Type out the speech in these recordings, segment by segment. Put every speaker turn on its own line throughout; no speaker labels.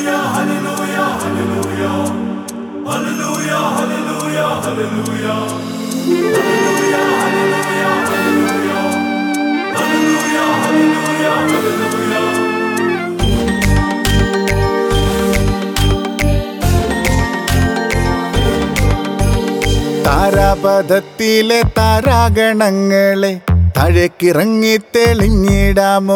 താരാപഥത്തിലെ താരാഗണങ്ങളെ താഴേക്കിറങ്ങി തെളിഞ്ഞിടാമോ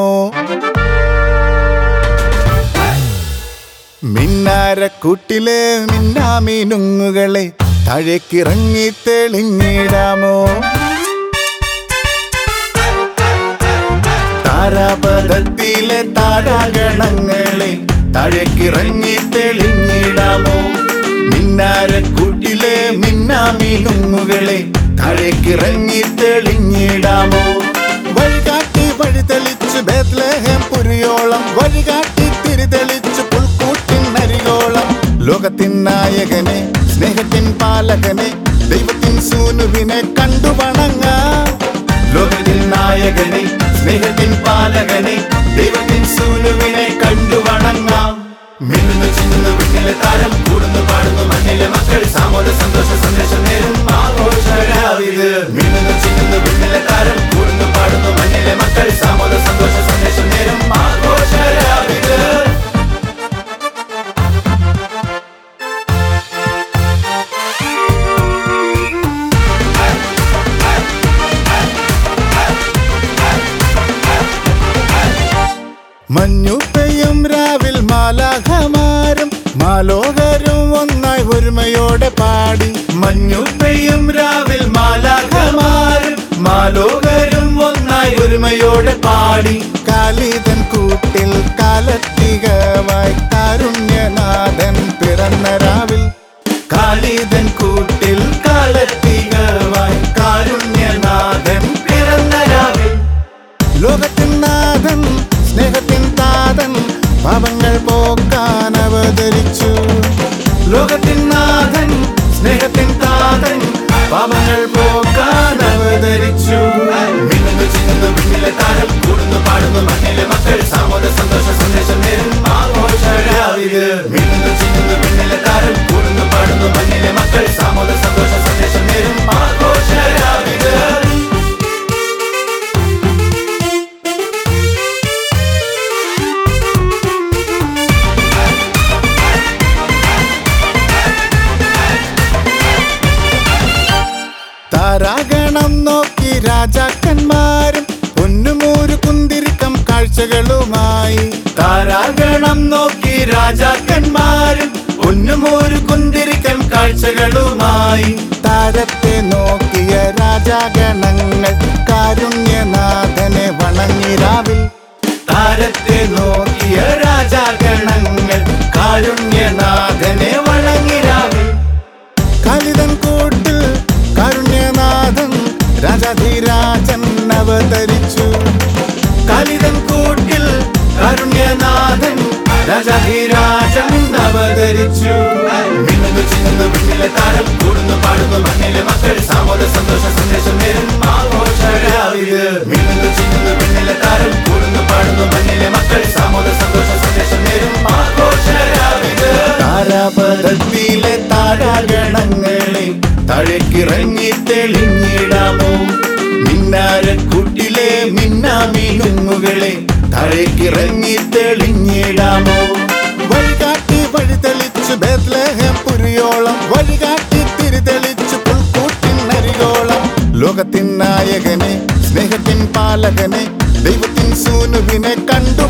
മിന്നാരക്കൂട്ടിലെ മിന്നാമീനുങ്ങുകളെ താഴേക്കിറങ്ങി തെളിഞ്ഞിടാമോ താരാപഥത്തിലെ താരാഗണങ്ങളെ താഴേക്കിറങ്ങി തെളിഞ്ഞിടാമോ മിന്നാരക്കൂട്ടിലെ മിന്നാമീനുങ്ങുകളെ താഴേക്കിറങ്ങി തെളിഞ്ഞിടാമോ വഴികാട്ടി വഴി തെളിച്ച് ബേത്ലഹേം പുരിയോളം വഴികാട്ടി തിരിതെളിച്ച് പുൽക്കൂട്ടിൻ അരികോളം ലോകത്തിൻ നായകനെ സ്നേഹത്തിൻ പാലകനെ ദൈവത്തിൻ സൂനുവിനെ കണ്ടു വണങ്ങാം ലോകത്തിൻ നായകനെ സ്നേഹത്തിൻ പാലകനെ ദൈവത്തിൻ സൂനുവിനെ കണ്ടു വണങ്ങാം മിന്നുന്നു ചിന്നുന്നു വിണ്ണിലെ താരം കൂടുന്നു പാടുന്നു മണ്ണിലെ മക്കൾ സാമോദ സന്തോഷ സന്ദേശം നേരും ആഘോഷരാവിത് മിന്നുന്നു ചിന്നുന്നു വിണ്ണിലെ താരം കൂടുന്നു പാടുന്നു മണ്ണിലെ മക്കൾ സാമോദ സന്തോഷ സന്ദേശം നേരും ആഘോഷരാവിത് മഞ്ഞുപ്പെയ്യും രാവിൽ മാലാഖമാരും മാലോകരും ഒന്നായി ഒരുമയോടെ പാടി മഞ്ഞുപ്പെയ്യും രാവിൽ മാലാഖമാരും മാലോകരും ഒന്നായി ഒരുമയോടെ പാടി കാലിതൻ കൂട്ടിൽ കാലത്തികമായി കാരുണ്യനാഥൻ പിറന്ന രാവിൽ കാലിതൻ കൂട്ടിൽ കാലത്തികമായി കാരുണ്യനാഥൻ പിറന്ന രാവിൽ ലോകത്തിൻ നാഥൻ സ്നേഹത്തിൻ താതൻ പാപങ്ങൾ പോക്കാൻ അവതരിച്ചു ലോകത്തിൻ നാഥൻ സ്നേഹത്തിൻ താതൻ പാപങ്ങൾ പോക്കാൻ അവതരിച്ചു മിന്നുന്നു ചിന്നുന്നു വിണ്ണിലെ താരം കൂടുന്നു പാടുന്നു മണ്ണിലെ മക്കൾ സാമോദ സന്തോഷ സന്ദേശം നേരും ആഘോഷരാവിത് മിന്നുന്നു ചിന്നുന്നു വിണ്ണിലെ താരം കൂടുന്നു പാടുന്നു മണ്ണിലെ മക്കൾ സാമോദ സന്തോഷ സന്ദേശം നേരും ആഘോഷരാവിത് താരാഗണം നോക്കി രാജാക്കന്മാരും പൊന്നുമൂരു കുന്തിരിക്കം കാഴ്ചകളുമായി താരാഗണം നോക്കി രാജാക്കന്മാരും പൊന്നുമൂരു കുന്തിരിക്കം കാഴ്ചകളുമായി താരത്തെ നോക്കിയ രാജാഗണങ്ങൾ കാരുണ്യനാഥനെ വണങ്ങിരാവിൽ താരത്തെ നോക്കിയ രാജാഗണങ്ങൾ കാരുണ്യനാഥനെ വണങ്ങിരാവിൽ കാലിതൻ കൂട്ടിൽ കാരുണ്യനാഥൻ രാജാധിരാജൻ അവതരിച്ചു കാലിതൻ കൂട്ടിൽ കാരുണ്യനാഥൻ രാജാധിരാജൻ അവതരിച്ചു മിന്നുന്നു ചിന്നുന്നു വിണ്ണിലെ താരം കൂടുന്നു പാടുന്നു മണ്ണിലെ മക്കൾ സാമോദ സന്തോഷ സന്ദേശം നേരും ആഘോഷരാവിത് മിന്നുന്നു ചിന്നുന്നു വിണ്ണിലെ താരം കൂടുന്നു പാടുന്നു മണ്ണിലെ മക്കൾ സാമോദ സന്തോഷ സന്ദേശം നേരും ആഘോഷരാവിത് താരാപഥത്തിലെ താരാഗണങ്ങളെ താഴേക്കിറങ്ങി തെളിഞ്ഞിടാമോ മിന്നാരക്കൂട്ടിലെ മിന്നാമീനുങ്ങുകളെ താഴേക്കിറങ്ങി തെളിഞ്ഞിടാമോ വഴികാട്ടി വഴി തെളിച്ച് ബേത്ലഹേം പുരിയോളം വഴികാട്ടി തിരിതെളിച്ച് പുൽക്കൂട്ടിൻ അരികോളം ലോകത്തിൻ നായകനെ സ്നേഹത്തിൻ പാലകനെ ദൈവത്തിൻ സൂനുവിനെ കണ്ടു